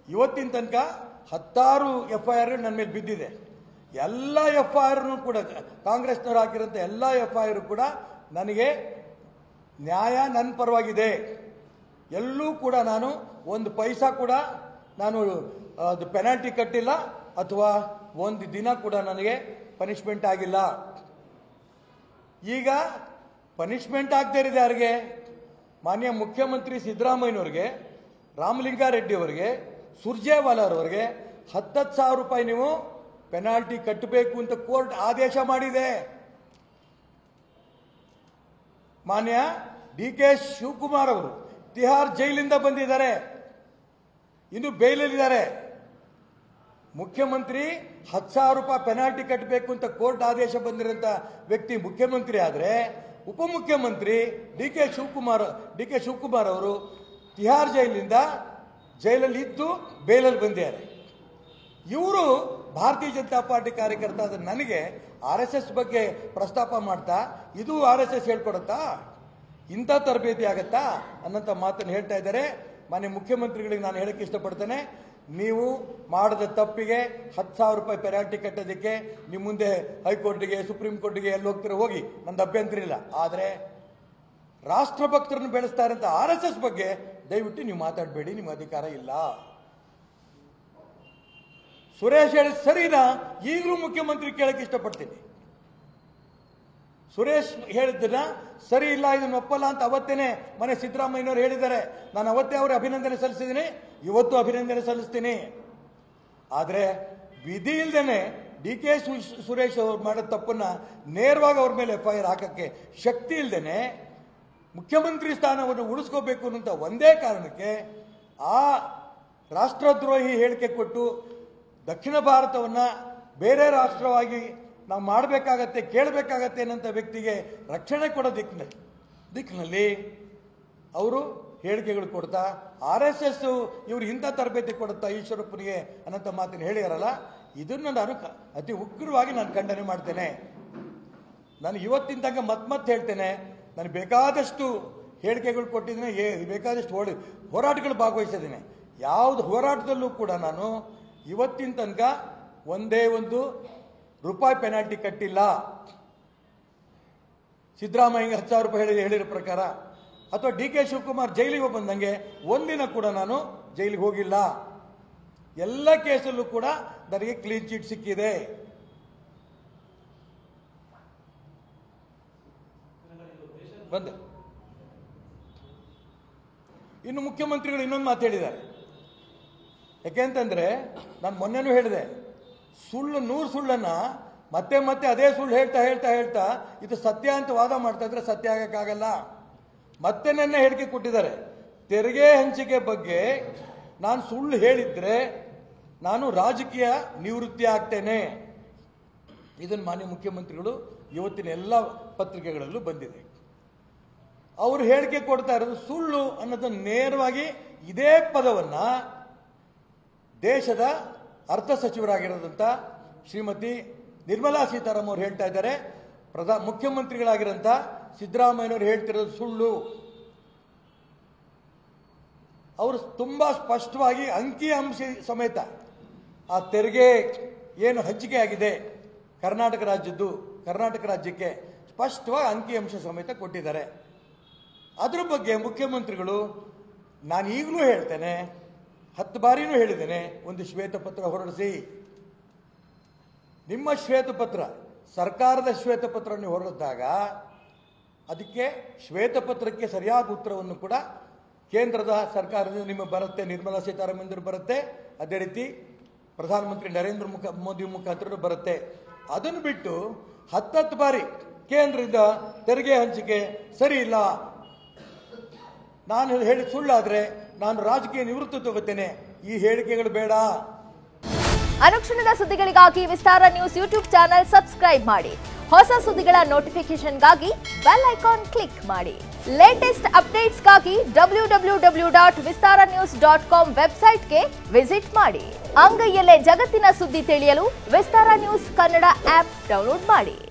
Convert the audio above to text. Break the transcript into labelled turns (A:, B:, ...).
A: ಇವತ್ತಿನ ತನಕ ಹತ್ತಾರು ಎಫ್ ಐ ಆರ್ ನನ್ನ ಮೇಲೆ ಬಿದ್ದಿದೆ ಎಲ್ಲ ಎಫ್ ಐ ಆರ್ನು ಕೂಡ ಕಾಂಗ್ರೆಸ್ನವ್ರು ಹಾಕಿರೋಂಥ ಎಲ್ಲ ಎಫ್ ಐ ಆರ್ ಕೂಡ ನನಗೆ ನ್ಯಾಯ ನನ್ನ ಪರವಾಗಿದೆ ಎಲ್ಲೂ ಕೂಡ ನಾನು ಒಂದು ಪೈಸಾ ಕೂಡ ನಾನು ಅದು ಪೆನಾಲ್ಟಿ ಕಟ್ಟಿಲ್ಲ ಅಥವಾ ಒಂದು ದಿನ ಕೂಡ ನನಗೆ ಪನಿಷ್ಮೆಂಟ್ ಆಗಿಲ್ಲ ಈಗ ಪನಿಷ್ಮೆಂಟ್ ಆಗದೇ ಇರೋದು ಯಾರಿಗೆ ಮಾನ್ಯ ಮುಖ್ಯಮಂತ್ರಿ ಸಿದ್ದರಾಮಯ್ಯನವ್ರಿಗೆ ರಾಮಲಿಂಗಾರೆಡ್ಡಿ ಅವರಿಗೆ ಸುರ್ಜೇವಾಲಾ ಅವರಿಗೆ ಹತ್ತತ್ತು ಸಾವಿರ ರೂಪಾಯಿ ನೀವು ಪೆನಾಲ್ಟಿ ಕಟ್ಟಬೇಕು ಅಂತ ಕೋರ್ಟ್ ಆದೇಶ ಮಾಡಿದೆ ಮಾನ್ಯ ಡಿ ಕೆ ಶಿವಕುಮಾರ್ ಅವರು ತಿಹಾರ್ ಜೈಲಿಂದ ಬಂದಿದ್ದಾರೆ ಇನ್ನು ಬೇಲಲ್ಲಿದ್ದಾರೆ ಮುಖ್ಯಮಂತ್ರಿ ಹತ್ತು ಸಾವಿರ ರೂಪಾಯಿ ಪೆನಾಲ್ಟಿ ಕಟ್ಟಬೇಕು ಅಂತ ಕೋರ್ಟ್ ಆದೇಶ ಬಂದಿರೋಂಥ ವ್ಯಕ್ತಿ ಮುಖ್ಯಮಂತ್ರಿ ಆದರೆ ಉಪಮುಖ್ಯಮಂತ್ರಿ D K Shivakumar D K Shivakumar ಅವರು ತಿಹಾರ್ ಜೈಲಿನಿಂದ ಜೈಲಲ್ಲಿ ಇದ್ದು ಬೇಲಲ್ಲಿ ಬಂದಿದ್ದಾರೆ ಇವರು ಭಾರತೀಯ ಜನತಾ ಪಾರ್ಟಿ ಕಾರ್ಯಕರ್ತ ಆದ ನನಗೆ ಆರ್ ಎಸ್ ಎಸ್ ಬಗ್ಗೆ ಪ್ರಸ್ತಾಪ ಮಾಡ್ತಾ ಇದು ಆರ್ ಎಸ್ ಎಸ್ ಹೇಳ್ಕೊಡತ್ತಾ ಇಂಥ ತರಬೇತಿ ಆಗತ್ತಾ ಅನ್ನೋಂಥ ಮಾತನ್ನು ಹೇಳ್ತಾ ಇದ್ದಾರೆ ಮಾನ್ಯ ಮುಖ್ಯಮಂತ್ರಿಗಳಿಗೆ ನಾನು ಹೇಳಕ್ಕೆ ಇಷ್ಟಪಡ್ತೇನೆ ನೀವು ಮಾಡಿದ ತಪ್ಪಿಗೆ ಹತ್ತು ಸಾವಿರ ರೂಪಾಯಿ ಪೆನಾಲ್ಟಿ ಕಟ್ಟೋದಕ್ಕೆ ನಿಮ್ಮ ಮುಂದೆ ಹೈಕೋರ್ಟ್ಗೆ ಸುಪ್ರೀಂ ಕೋರ್ಟ್ಗೆ ಎಲ್ಲಿ ಹೋಗ್ತೀರ ಹೋಗಿ ನಂದು ಅಭ್ಯಂತರ ಇಲ್ಲ ಆದರೆ ರಾಷ್ಟ್ರಭಕ್ತರನ್ನು ಬೆಳೆಸ್ತಾ ಇರೋಂಥ ಆರ್ ಎಸ್ ಎಸ್ ಬಗ್ಗೆ ದಯವಿಟ್ಟು ನೀವು ಮಾತಾಡಬೇಡಿ ನಿಮ್ಮ ಅಧಿಕಾರ ಇಲ್ಲ ಸುರೇಶ್ ಹೇಳಿ ಸರಿನಾ ಈಗಲೂ ಮುಖ್ಯಮಂತ್ರಿ ಕೇಳಕ್ಕೆ ಇಷ್ಟಪಡ್ತೀನಿ ಸುರೇಶ್ ಹೇಳಿದ್ದನ್ನ ಸರಿ ಇಲ್ಲ ಇದನ್ನ ಒಪ್ಪಲ್ಲ ಅಂತ ಅವತ್ತೇನೆ ಮನೆ ಸಿದ್ದರಾಮಯ್ಯನವರು ಹೇಳಿದ್ದಾರೆ ನಾನು ಅವತ್ತೇ ಅವ್ರಿಗೆ ಅಭಿನಂದನೆ ಸಲ್ಲಿಸಿದ್ದೀನಿ ಇವತ್ತು ಅಭಿನಂದನೆ ಸಲ್ಲಿಸ್ತೀನಿ ಆದರೆ ವಿಧಿ ಇಲ್ದೇನೆ ಡಿ ಕೆ ಸುರೇಶ್ ಅವರು ಮಾಡೋ ತಪ್ಪನ್ನ ನೇರವಾಗಿ ಅವ್ರ ಮೇಲೆ ಎಫ್ ಐ ಆರ್ ಹಾಕಕ್ಕೆ ಶಕ್ತಿ ಇಲ್ದೇನೆ ಮುಖ್ಯಮಂತ್ರಿ ಸ್ಥಾನವನ್ನು ಉಳಿಸ್ಕೋಬೇಕು ಅನ್ನೋಂಥ ಒಂದೇ ಕಾರಣಕ್ಕೆ ಆ ರಾಷ್ಟ್ರದ್ರೋಹಿ ಹೇಳಿಕೆ ಕೊಟ್ಟು ದಕ್ಷಿಣ ಭಾರತವನ್ನ ಬೇರೆ ರಾಷ್ಟ್ರವಾಗಿ ನಾವು ಮಾಡಬೇಕಾಗತ್ತೆ ಕೇಳಬೇಕಾಗತ್ತೆ ಅನ್ನೋಂಥ ವ್ಯಕ್ತಿಗೆ ರಕ್ಷಣೆ ಕೊಡೋ ದಿಕ್ಕಿನಲ್ಲಿ ದಿಕ್ಕಿನಲ್ಲಿ ಅವರು ಹೇಳಿಕೆಗಳು ಕೊಡ್ತಾ ಆರ್ ಎಸ್ ಎಸ್ ಇವ್ರು ಇಂಥ ತರಬೇತಿ ಕೊಡುತ್ತಾ ಈಶ್ವರಪ್ಪನಿಗೆ ಅನ್ನೋಂಥ ಮಾತನ್ನು ಹೇಳಿದಾರಲ್ಲ ಇದನ್ನು ನಾನು ಕ- ಅತಿ ಉಗ್ರವಾಗಿ ನಾನು ಖಂಡನೆ ಮಾಡ್ತೇನೆ ನಾನು ಇವತ್ತಿನ ತನಕ ಮತ್ ಮತ್ತೆ ಹೇಳ್ತೇನೆ ನಾನು ಬೇಕಾದಷ್ಟು ಹೇಳಿಕೆಗಳು ಕೊಟ್ಟಿದ್ದೇನೆ ಏ- ಬೇಕಾದಷ್ಟು ಹೋಳಿ ಹೋರಾಟಗಳು ಭಾಗವಹಿಸಿದ್ದೇನೆ ಯಾವುದು ಹೋರಾಟದಲ್ಲೂ ಕೂಡ ನಾನು ಇವತ್ತಿನ ತನಕ ಒಂದೇ ಒಂದು ರೂಪಾಯಿ ಪೆನಾಲ್ಟಿ ಕಟ್ಟಿಲ್ಲ ಸಿದ್ದರಾಮಯ್ಯ ಹತ್ತು ಸಾವಿರ ರೂಪಾಯಿ ಹೇಳಿ ಹೇಳಿರೋ ಪ್ರಕಾರ ಅಥವಾ ಡಿ ಕೆ ಶಿವಕುಮಾರ್ ಜೈಲಿಗೆ ಬಂದಂಗೆ ಒಂದಿನ ಕೂಡ ನಾನು ಜೈಲಿಗೆ ಹೋಗಿಲ್ಲ ಎಲ್ಲ ಕೇಸಲ್ಲೂ ಕೂಡ ನನಗೆ ಕ್ಲೀನ್ ಚಿಟ್ ಸಿಕ್ಕಿದೆ ಬಂದೆ ಇನ್ನು ಮುಖ್ಯಮಂತ್ರಿಗಳು ಇನ್ನೊಂದು ಮಾತು ಹೇಳಿದ್ದಾರೆ ಯಾಕೆಂತಂದ್ರೆ ನಾನು ಮೊನ್ನೆನೂ ಹೇಳಿದೆ ಸುಳ್ಳು ನೂರು ಸುಳ್ಳನ್ನ ಮತ್ತೆ ಮತ್ತೆ ಅದೇ ಸುಳ್ಳು ಹೇಳ್ತಾ ಹೇಳ್ತಾ ಹೇಳ್ತಾ ಇದು ಸತ್ಯ ಅಂತ ವಾದ ಮಾಡ್ತಾ ಇದ್ರೆ ಸತ್ಯ ಆಗಕ್ಕಾಗಲ್ಲ ಮತ್ತೆ ನನ್ನ ಹೇಳಿಕೆ ಕೊಟ್ಟಿದ್ದಾರೆ ತೆರಿಗೆ ಹಂಚಿಕೆ ಬಗ್ಗೆ ನಾನು ಸುಳ್ಳು ಹೇಳಿದ್ರೆ ನಾನು ರಾಜಕೀಯ ನಿವೃತ್ತಿ ಆಗ್ತೇನೆ ಇದನ್ನು ಮಾನ್ಯ ಮುಖ್ಯಮಂತ್ರಿಗಳು ಇವತ್ತಿನ ಎಲ್ಲ ಪತ್ರಿಕೆಗಳಲ್ಲೂ ಬಂದಿದೆ ಅವರು ಹೇಳಿಕೆ ಕೊಡ್ತಾ ಇರೋದು ಸುಳ್ಳು ಅನ್ನೋದನ್ನು ನೇರವಾಗಿ ಇದೇ ಪದವನ್ನ ದೇಶದ ಅರ್ಥ ಸಚಿವರಾಗಿರೋದಂತ ಶ್ರೀಮತಿ ನಿರ್ಮಲಾ ಸೀತಾರಾಮ್ ಅವರು ಹೇಳ್ತಾ ಇದ್ದಾರೆ ಪ್ರಧಾ ಮುಖ್ಯಮಂತ್ರಿಗಳಾಗಿರೋಂಥ ಸಿದ್ದರಾಮಯ್ಯನವರು ಹೇಳ್ತಿರೋದು ಸುಳ್ಳು ಅವರು ತುಂಬಾ ಸ್ಪಷ್ಟವಾಗಿ ಅಂಕಿ ಅಂಶ ಸಮೇತ ಆ ತೆರಿಗೆ ಏನು ಹಂಚಿಕೆ ಆಗಿದೆ ಕರ್ನಾಟಕ ರಾಜ್ಯದ್ದು ಕರ್ನಾಟಕ ರಾಜ್ಯಕ್ಕೆ ಸ್ಪಷ್ಟವಾಗಿ ಅಂಕಿ ಅಂಶ ಸಮೇತ ಕೊಟ್ಟಿದ್ದಾರೆ ಅದ್ರ ಬಗ್ಗೆ ಮುಖ್ಯಮಂತ್ರಿಗಳು ನಾನು ಈಗಲೂ ಹೇಳ್ತೇನೆ ಹತ್ತು ಬಾರಿನೂ ಹೇಳಿದ್ದೇನೆ ಒಂದು ಶ್ವೇತಪತ್ರ ಹೊರಡಿಸಿ ನಿಮ್ಮ ಶ್ವೇತಪತ್ರ ಸರ್ಕಾರದ ಶ್ವೇತಪತ್ರವನ್ನು ಹೊರಡಿಸಿದಾಗ ಅದಕ್ಕೆ ಶ್ವೇತಪತ್ರಕ್ಕೆ ಸರಿಯಾದ ಉತ್ತರವನ್ನು ಕೂಡ ಕೇಂದ್ರದ ಸರ್ಕಾರದಿಂದ ನಿಮ್ಮ ಬರುತ್ತೆ ನಿರ್ಮಲಾ ಸೀತಾರಾಮನ್ ಬರುತ್ತೆ ಅದೇ ರೀತಿ ಪ್ರಧಾನಮಂತ್ರಿ ನರೇಂದ್ರ ಮುಖ ಮೋದಿ ಮುಖಾಂತರ ಬರುತ್ತೆ ಅದನ್ನು ಬಿಟ್ಟು ಹತ್ತತ್ತು ಬಾರಿ ಕೇಂದ್ರದಿಂದ ತೆರಿಗೆ ಹಂಚಿಕೆ ಸರಿ ಇಲ್ಲ ನಾನು ಹೇಳಿ ಸುಳ್ಳಾದ್ರೆ ನಾನು ರಾಜಕೀಯ ನಿವೃತ್ತಿ ತಗೋತೇನೆ ಈ ಹೇಳಿಕೆಗಳು ಬೇಡ
B: ಅನುಕ್ಷಣದ ಸುದ್ದಿಗಳಿಗಾಗಿ Vistara news YouTube channel subscribe ಮಾಡಿ ಹೊಸ ಸುದ್ದಿಗಳ ನೋಟಿಫಿಕೇಶನ್ಗಾಗಿ ಬೆಲ್ ಐಕಾನ್ ಕ್ಲಿಕ್ ಮಾಡಿ ಲೇಟೆಸ್ಟ್ ಅಪ್ಡೇಟ್ಸ್ಗಾಗಿ W W W dot Vistara news dot com ವೆಬ್ಸೈಟ್ಗೆ ವಿಸಿಟ್ ಮಾಡಿ ಅಂಗೈಯಲ್ಲೇ ಜಗತ್ತಿನ ಸುದ್ದಿ ತಿಳಿಯಲು Vistara news Kannada app download ಮಾಡಿ